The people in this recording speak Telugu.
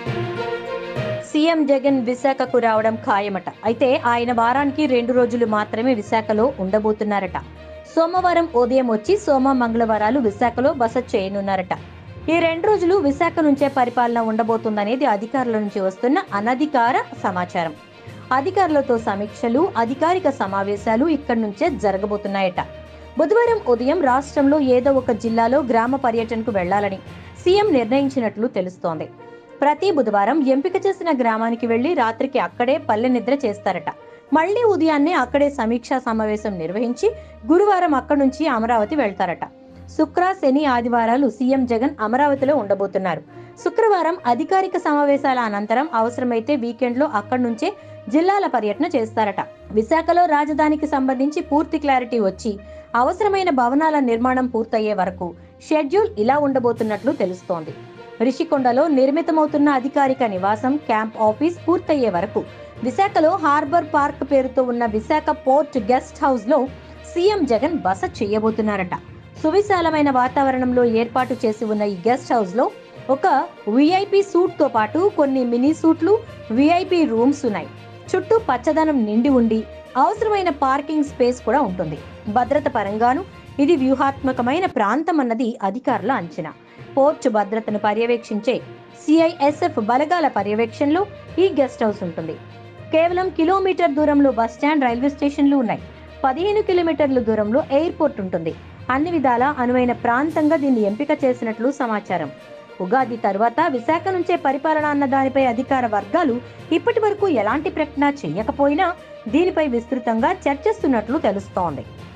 సీఎం జగన్ విశాఖకు రావడం ఖాయమట అయితే ఆయన వారానికి రెండు రోజులు మాత్రమే విశాఖలో ఉండబోతున్నారట సోమవారం ఉదయం వచ్చి సోమ మంగళవారాలు విశాఖలో బస చేయనున్నారట ఈ రెండు రోజులు విశాఖ నుంచే పరిపాలన ఉండబోతుందనేది అధికారుల నుంచి వస్తున్న అనధికార సమాచారం అధికారులతో సమీక్షలు అధికారిక సమావేశాలు ఇక్కడి నుంచే జరగబోతున్నాయట బుధవారం ఉదయం రాష్ట్రంలో ఏదో ఒక జిల్లాలో గ్రామ పర్యటనకు వెళ్లాలని సీఎం నిర్ణయించినట్లు తెలుస్తోంది ప్రతి బుధవారం ఎంపిక చేసిన గ్రామానికి వెళ్లి రాత్రికి అక్కడే పల్లె నిద్ర చేస్తారట మళ్లీ ఉదయాన్నే అక్కడే సమీక్షా సమావేశం నిర్వహించి గురువారం అక్కడి నుంచి అమరావతి వెళ్తారట శుక్ర శని ఆదివారాలు సీఎం జగన్ అమరావతిలో ఉండబోతున్నారు శుక్రవారం అధికారిక సమావేశాల అనంతరం అవసరమైతే వీకెండ్ లో అక్కడి నుంచే జిల్లాల పర్యటన చేస్తారట విశాఖలో రాజధానికి సంబంధించి పూర్తి క్లారిటీ వచ్చి అవసరమైన భవనాల నిర్మాణం పూర్తయ్యే వరకు షెడ్యూల్ ఇలా ఉండబోతున్నట్లు తెలుస్తోంది రిషికొండలో నిర్మితమవుతున్న అధికారిక నివాసం క్యాంప్ ఆఫీస్ పూర్తయ్యే వరకు విశాఖలో హార్బర్ పార్క్ పేరుతో ఉన్న విశాఖ పోర్ట్ గెస్ట్ హౌస్ లో సీఎం జగన్ బస చేయబోతున్నారట సువిశాలమైన వాతావరణంలో ఏర్పాటు చేసి ఉన్న ఈ గెస్ట్ హౌస్ లో ఒక విఐపి సూట్ తో పాటు కొన్ని మినీ సూట్లు విఐపి రూమ్స్ ఉన్నాయి చుట్టూ పచ్చదనం నిండి ఉండి అవసరమైన పార్కింగ్ స్పేస్ కూడా ఉంటుంది భద్రత పరంగాను ఇది వ్యూహాత్మకమైన ప్రాంతం అన్నది అధికారుల అంచనా పోర్ట్ భద్రతను పర్యవేక్షించే సిఐఎస్ఎఫ్ బలగాల పర్యవేక్షణలో ఈ గెస్ట్ హౌస్ ఉంటుంది కేవలం కిలోమీటర్ దూరంలో బస్ స్టాండ్ రైల్వే స్టేషన్లు ఉన్నాయి పదిహేను కిలోమీటర్ల దూరంలో ఎయిర్పోర్ట్ ఉంటుంది అన్ని విధాల అనువైన ప్రాంతంగా దీన్ని ఎంపిక చేసినట్లు సమాచారం ఉగాది తర్వాత విశాఖ నుంచే పరిపాలన అన్న దానిపై అధికార వర్గాలు ఇప్పటి వరకు ఎలాంటి ప్రకటన చేయకపోయినా దీనిపై విస్తృతంగా చర్చిస్తున్నట్లు తెలుస్తోంది